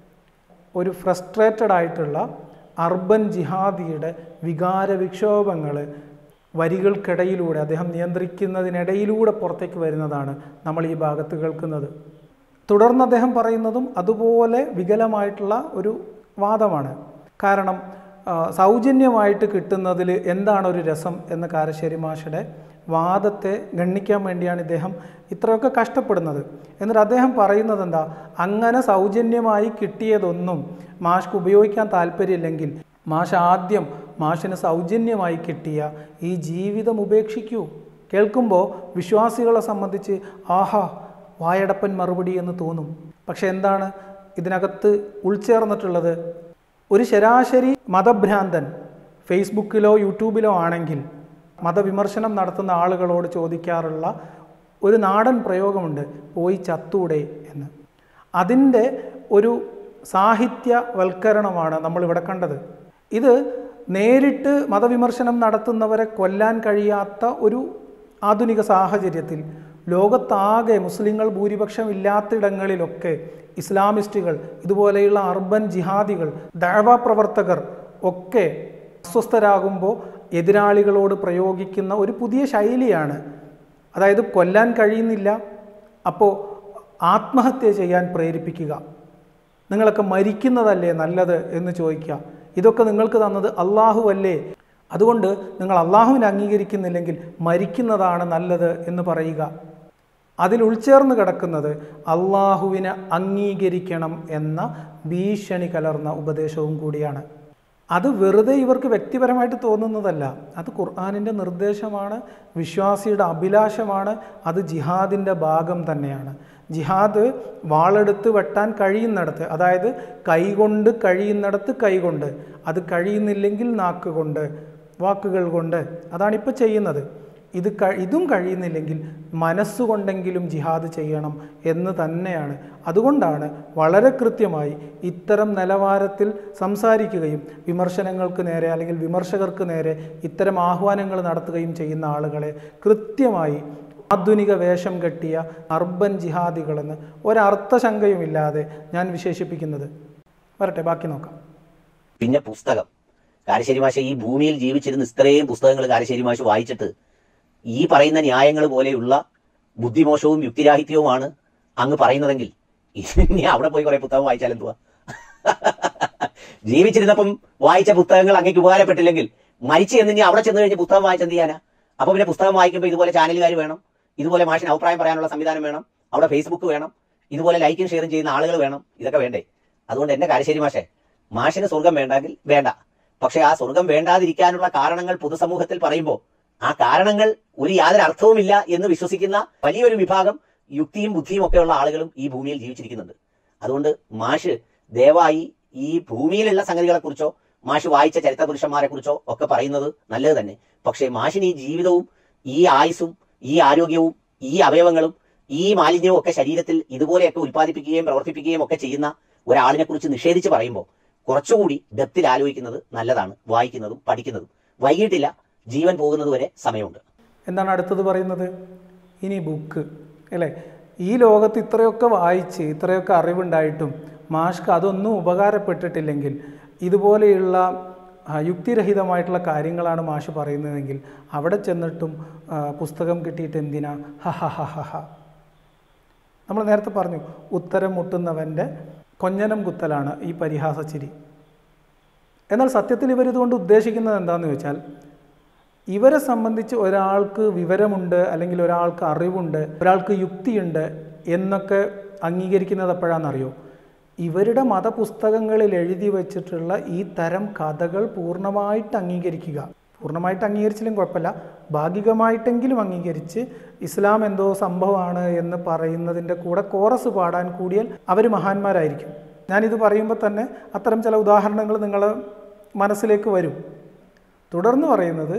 ഒരു ഫ്രസ്ട്രേറ്റഡ് ആയിട്ടുള്ള അർബൻ ജിഹാദിയുടെ വികാര വിക്ഷോഭങ്ങൾ വരികൾക്കിടയിലൂടെ അദ്ദേഹം നിയന്ത്രിക്കുന്നതിനിടയിലൂടെ പുറത്തേക്ക് വരുന്നതാണ് നമ്മൾ ഈ ഭാഗത്ത് കേൾക്കുന്നത് തുടർന്ന് അദ്ദേഹം പറയുന്നതും അതുപോലെ വികലമായിട്ടുള്ള ഒരു വാദമാണ് കാരണം ആ, സൗജന്യമായിട്ട് കിട്ടുന്നതിൽ എന്താണ് ഒരു രസം എന്ന കാരശ്ശേരി മാഷയുടെ വാദത്തെ ഗണ്ണിക്കാൻ വേണ്ടിയാണ് ഇദ്ദേഹം ഇത്രയൊക്കെ കഷ്ടപ്പെടുന്നത് എന്നിട്ട് അദ്ദേഹം പറയുന്നത് എന്താ അങ്ങനെ സൗജന്യമായി കിട്ടിയതൊന്നും മാഷ്ക്ക് ഉപയോഗിക്കാൻ താല്പര്യമില്ലെങ്കിൽ മാഷ് ആദ്യം മാഷിന് സൗജന്യമായി കിട്ടിയ ഈ ജീവിതം ഉപേക്ഷിക്കൂ കേൾക്കുമ്പോൾ വിശ്വാസികളെ സംബന്ധിച്ച് ആഹാ വായടപ്പൻ മറുപടി എന്ന് തോന്നും പക്ഷെ എന്താണ് ഇതിനകത്ത് ഉൾച്ചേർന്നിട്ടുള്ളത് ഒരു ശരാശരി മതഭ്രാന്തൻ ഫേസ്ബുക്കിലോ യൂട്യൂബിലോ ആണെങ്കിൽ മതവിമർശനം നടത്തുന്ന ആളുകളോട് ചോദിക്കാറുള്ള ഒരു നാടൻ പ്രയോഗമുണ്ട് പോയി ചത്തൂടെ എന്ന് അതിൻ്റെ ഒരു സാഹിത്യവൽക്കരണമാണ് നമ്മളിവിടെ കണ്ടത് ഇത് നേരിട്ട് മതവിമർശനം നടത്തുന്നവരെ കൊല്ലാൻ കഴിയാത്ത ഒരു ആധുനിക സാഹചര്യത്തിൽ ലോകത്താകെ മുസ്ലിങ്ങൾ ഭൂരിപക്ഷം ഇല്ലാത്തിടങ്ങളിലൊക്കെ ഇസ്ലാമിസ്റ്റുകൾ ഇതുപോലെയുള്ള അർബൻ ജിഹാദികൾ ദഴവ പ്രവർത്തകർ ഒക്കെ അസ്വസ്ഥരാകുമ്പോൾ എതിരാളികളോട് പ്രയോഗിക്കുന്ന ഒരു പുതിയ ശൈലിയാണ് അതായത് കൊല്ലാൻ കഴിയുന്നില്ല അപ്പോൾ ആത്മഹത്യ ചെയ്യാൻ പ്രേരിപ്പിക്കുക നിങ്ങളൊക്കെ മരിക്കുന്നതല്ലേ നല്ലത് എന്ന് ചോദിക്കുക ഇതൊക്കെ നിങ്ങൾക്ക് തന്നത് അള്ളാഹു അല്ലേ അതുകൊണ്ട് നിങ്ങൾ അള്ളാഹുവിനെ അംഗീകരിക്കുന്നില്ലെങ്കിൽ മരിക്കുന്നതാണ് നല്ലത് എന്ന് പറയുക അതിൽ ഉൾച്ചേർന്ന് കിടക്കുന്നത് അള്ളാഹുവിനെ അംഗീകരിക്കണം എന്ന ഭീഷണി കലർന്ന ഉപദേശവും കൂടിയാണ് അത് വെറുതെ ഇവർക്ക് വ്യക്തിപരമായിട്ട് തോന്നുന്നതല്ല അത് ഖുർആാനിൻ്റെ നിർദ്ദേശമാണ് വിശ്വാസിയുടെ അഭിലാഷമാണ് അത് ജിഹാദിൻ്റെ ഭാഗം തന്നെയാണ് ജിഹാദ് വാളെടുത്ത് വെട്ടാൻ കഴിയുന്നിടത്ത് അതായത് കൈകൊണ്ട് കഴിയുന്നിടത്ത് കൈകൊണ്ട് അത് കഴിയുന്നില്ലെങ്കിൽ നാക്ക് കൊണ്ട് വാക്കുകൾ കൊണ്ട് അതാണിപ്പോൾ ചെയ്യുന്നത് ഇത് ക ഇതും കഴിയുന്നില്ലെങ്കിൽ മനസ്സുകൊണ്ടെങ്കിലും ജിഹാദ് ചെയ്യണം എന്ന് തന്നെയാണ് അതുകൊണ്ടാണ് വളരെ കൃത്യമായി ഇത്തരം നിലവാരത്തിൽ സംസാരിക്കുകയും വിമർശനങ്ങൾക്ക് നേരെ അല്ലെങ്കിൽ വിമർശകർക്ക് നേരെ ഇത്തരം ആഹ്വാനങ്ങൾ നടത്തുകയും ചെയ്യുന്ന ആളുകളെ കൃത്യമായി ആധുനിക വേഷം കെട്ടിയ അർബൻ ജിഹാദികളെന്ന് ഒരർത്ഥശങ്കയുമില്ലാതെ ഞാൻ വിശേഷിപ്പിക്കുന്നത് വരട്ടെ ബാക്കി നോക്കാം പിന്നെ പുസ്തകം കാരശ്ശേരി മാഷ ഈ ഭൂമിയിൽ ജീവിച്ചിരുന്ന ഇത്രയും പുസ്തകങ്ങൾ കാരശ്ശേരി മാഷ് വായിച്ചിട്ട് ഈ പറയുന്ന ന്യായങ്ങൾ പോലെയുള്ള ബുദ്ധിമോശവും യുക്തിരാഹിത്യവുമാണ് അങ്ങ് പറയുന്നതെങ്കിൽ ഇനി അവിടെ പോയി കുറെ പുസ്തകം വായിച്ചാൽ എന്തുവാ ജീവിച്ചിരുന്നപ്പം വായിച്ച പുസ്തകങ്ങൾ അങ്ങേക്ക് ഉപകാരപ്പെട്ടില്ലെങ്കിൽ മരിച്ചു എന്ന് ഇനി അവിടെ ചെന്ന് കഴിഞ്ഞ് പുസ്തകം വായിച്ച് എന്ത് ചെയ്യാനാ അപ്പൊ പിന്നെ പുസ്തകം വായിക്കുമ്പോൾ ഇതുപോലെ ചാനലുകാർ വേണം ഇതുപോലെ മാഷിന് അഭിപ്രായം പറയാനുള്ള സംവിധാനം വേണം അവിടെ ഫേസ്ബുക്ക് വേണം ഇതുപോലെ ലൈക്കും ഷെയറും ചെയ്യുന്ന ആളുകൾ വേണം ഇതൊക്കെ വേണ്ടേ അതുകൊണ്ട് എന്റെ കാരശ്ശേരി മാഷെ മാഷിന് സ്വർഗം വേണ്ടെങ്കിൽ വേണ്ട പക്ഷെ ആ സ്വർഗം വേണ്ടാതിരിക്കാനുള്ള കാരണങ്ങൾ പൊതുസമൂഹത്തിൽ പറയുമ്പോൾ ആ കാരണങ്ങൾ ഒരു യാതൊരു അർത്ഥവുമില്ല എന്ന് വിശ്വസിക്കുന്ന വലിയൊരു വിഭാഗം യുക്തിയും ബുദ്ധിയും ഒക്കെയുള്ള ആളുകളും ഈ ഭൂമിയിൽ ജീവിച്ചിരിക്കുന്നുണ്ട് അതുകൊണ്ട് മാഷ് ദയവായി ഈ ഭൂമിയിലുള്ള സംഗതികളെക്കുറിച്ചോ മാഷ് വായിച്ച ചരിത്ര പുരുഷന്മാരെ കുറിച്ചോ ഒക്കെ പറയുന്നത് നല്ലത് തന്നെ പക്ഷേ മാഷിന് ഈ ജീവിതവും ഈ ആയുസ്സും ഈ ആരോഗ്യവും ഈ അവയവങ്ങളും ഈ മാലിന്യവും ഒക്കെ ശരീരത്തിൽ ഇതുപോലെയൊക്കെ ഉൽപ്പാദിപ്പിക്കുകയും പ്രവർത്തിപ്പിക്കുകയും ഒക്കെ ചെയ്യുന്ന ഒരാളിനെ കുറിച്ച് നിഷേധിച്ച് പറയുമ്പോൾ കുറച്ചുകൂടി ഡെപ്തിൽ ആലോചിക്കുന്നത് നല്ലതാണ് വായിക്കുന്നതും പഠിക്കുന്നതും വൈകിട്ടില്ല ജീവൻ പോകുന്നത് വരെ സമയമുണ്ട് എന്താണ് അടുത്തത് പറയുന്നത് ഇനി ബുക്ക് അല്ലേ ഈ ലോകത്ത് ഇത്രയൊക്കെ വായിച്ച് ഇത്രയൊക്കെ അറിവുണ്ടായിട്ടും മാഷ്ക്ക് അതൊന്നും ഉപകാരപ്പെട്ടിട്ടില്ലെങ്കിൽ ഇതുപോലെയുള്ള ആ, യുക്തിരഹിതമായിട്ടുള്ള കാര്യങ്ങളാണ് മാഷ് പറയുന്നതെങ്കിൽ അവിടെ ചെന്നിട്ടും ആ, പുസ്തകം കിട്ടിയിട്ട് എന്തിനാ ഹ ഹ ഹ ഹ ഹ നമ്മൾ നേരത്തെ പറഞ്ഞു ഉത്തരം മുട്ടുന്നവൻ്റെ കൊഞ്ഞനം കുത്തലാണ് ഈ പരിഹാസച്ചിരി എന്നാൽ സത്യത്തിൽ ഇവരിതുകൊണ്ട് ഉദ്ദേശിക്കുന്നത് എന്താണെന്ന് ചോദിച്ചാൽ ഇവരെ സംബന്ധിച്ച് ഒരാൾക്ക് വിവരമുണ്ട് അല്ലെങ്കിൽ ഒരാൾക്ക് അറിവുണ്ട് ഒരാൾക്ക് യുക്തിയുണ്ട് എന്നൊക്കെ അംഗീകരിക്കുന്നത് എപ്പോഴാണെന്നറിയോ ഇവരുടെ മതപുസ്തകങ്ങളിൽ എഴുതി വച്ചിട്ടുള്ള ഈ തരം കഥകൾ പൂർണ്ണമായിട്ട് അംഗീകരിക്കുക പൂർണ്ണമായിട്ട് അംഗീകരിച്ചില്ലെങ്കിൽ കുഴപ്പമില്ല ഭാഗികമായിട്ടെങ്കിലും അംഗീകരിച്ച് ഇസ്ലാം എന്തോ സംഭവമാണ് എന്ന് പറയുന്നതിൻ്റെ കൂടെ കോറസ് പാടാൻ കൂടിയാൽ അവർ മഹാന്മാരായിരിക്കും ഞാനിത് പറയുമ്പോൾ തന്നെ അത്തരം ചില ഉദാഹരണങ്ങൾ നിങ്ങൾ മനസ്സിലേക്ക് വരും തുടർന്ന് പറയുന്നത്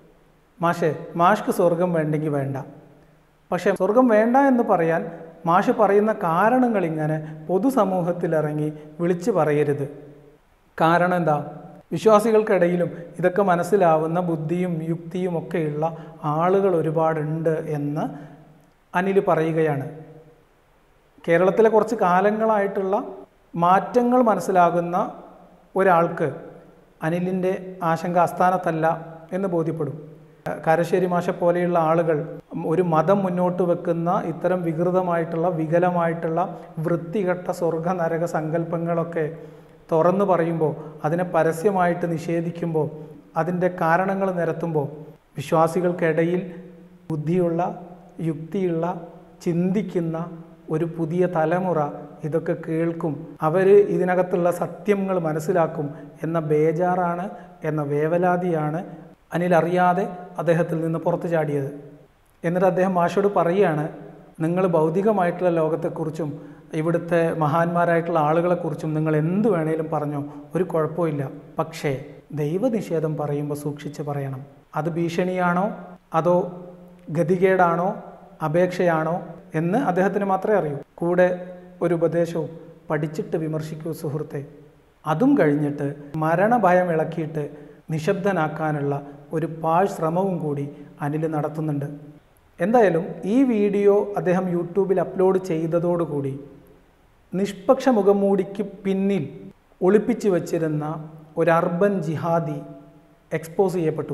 മാഷെ മാഷ്ക്ക് സ്വർഗം വേണ്ടെങ്കിൽ വേണ്ട പക്ഷേ സ്വർഗം വേണ്ട എന്ന് പറയാൻ മാഷ് പറയുന്ന കാരണങ്ങൾ ഇങ്ങനെ പൊതുസമൂഹത്തിലിറങ്ങി വിളിച്ചു പറയരുത് കാരണം എന്താ വിശ്വാസികൾക്കിടയിലും ഇതൊക്കെ മനസ്സിലാവുന്ന ബുദ്ധിയും യുക്തിയും ഒക്കെയുള്ള ആളുകൾ ഒരുപാടുണ്ട് എന്ന് അനിൽ പറയുകയാണ് കേരളത്തിലെ കുറച്ച് കാലങ്ങളായിട്ടുള്ള മാറ്റങ്ങൾ മനസ്സിലാകുന്ന ഒരാൾക്ക് അനിലിൻ്റെ ആശങ്ക അസ്ഥാനത്തല്ല എന്ന് ബോധ്യപ്പെടും കാരശ്ശേരി മാഷ പോലെയുള്ള ആളുകൾ ഒരു മതം മുന്നോട്ട് വെക്കുന്ന ഇത്തരം വികൃതമായിട്ടുള്ള വികലമായിട്ടുള്ള വൃത്തികെട്ട സ്വർഗ നരക സങ്കല്പങ്ങളൊക്കെ തുറന്നു പറയുമ്പോൾ അതിനെ പരസ്യമായിട്ട് നിഷേധിക്കുമ്പോൾ അതിൻ്റെ കാരണങ്ങൾ നിരത്തുമ്പോൾ വിശ്വാസികൾക്കിടയിൽ ബുദ്ധിയുള്ള യുക്തിയുള്ള ചിന്തിക്കുന്ന ഒരു പുതിയ തലമുറ ഇതൊക്കെ കേൾക്കും അവർ ഇതിനകത്തുള്ള സത്യങ്ങൾ മനസ്സിലാക്കും എന്ന ബേജാറാണ് എന്ന വേവലാതിയാണ് അനിൽ അറിയാതെ അദ്ദേഹത്തിൽ നിന്ന് പുറത്തു ചാടിയത് എന്നിട്ട് അദ്ദേഹം മാഷോട് പറയുകയാണ് നിങ്ങൾ ഭൗതികമായിട്ടുള്ള ലോകത്തെക്കുറിച്ചും ഇവിടുത്തെ മഹാന്മാരായിട്ടുള്ള ആളുകളെക്കുറിച്ചും നിങ്ങൾ എന്ത് വേണേലും പറഞ്ഞോ ഒരു കുഴപ്പമില്ല പക്ഷേ ദൈവനിഷേധം പറയുമ്പോൾ സൂക്ഷിച്ച് പറയണം അത് ഭീഷണിയാണോ അതോ ഗതികേടാണോ അപേക്ഷയാണോ എന്ന് അദ്ദേഹത്തിന് മാത്രമേ അറിയൂ കൂടെ ഒരു ഉപദേശവും പഠിച്ചിട്ട് വിമർശിക്കൂ സുഹൃത്തെ അതും കഴിഞ്ഞിട്ട് മരണഭയം ഇളക്കിയിട്ട് നിശബ്ദനാക്കാനുള്ള ഒരു പാഴ് ശ്രമവും കൂടി അനിൽ നടത്തുന്നുണ്ട് എന്തായാലും ഈ വീഡിയോ അദ്ദേഹം യൂട്യൂബിൽ അപ്ലോഡ് ചെയ്തതോടുകൂടി നിഷ്പക്ഷ മുഖംമൂടിക്ക് പിന്നിൽ ഒളിപ്പിച്ചു വച്ചിരുന്ന ഒരു അർബൻ ജിഹാദി എക്സ്പോസ് ചെയ്യപ്പെട്ടു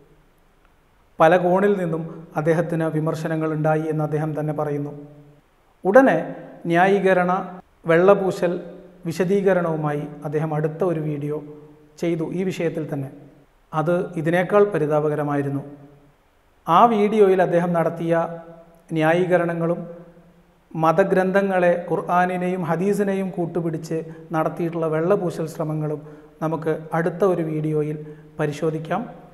പല കോണിൽ നിന്നും അദ്ദേഹത്തിന് വിമർശനങ്ങൾ ഉണ്ടായി എന്ന് അദ്ദേഹം തന്നെ പറയുന്നു ഉടനെ ന്യായീകരണ വെള്ളപൂശൽ വിശദീകരണവുമായി അദ്ദേഹം അടുത്ത ഒരു വീഡിയോ ചെയ്തു ഈ വിഷയത്തിൽ തന്നെ അത് ഇതിനേക്കാൾ പരിതാപകരമായിരുന്നു ആ വീഡിയോയിൽ അദ്ദേഹം നടത്തിയ ന്യായീകരണങ്ങളും മതഗ്രന്ഥങ്ങളെ ഖുർആാനിനെയും ഹദീസിനെയും കൂട്ടുപിടിച്ച് നടത്തിയിട്ടുള്ള വെള്ളപൂശൽ ശ്രമങ്ങളും നമുക്ക് അടുത്ത ഒരു വീഡിയോയിൽ പരിശോധിക്കാം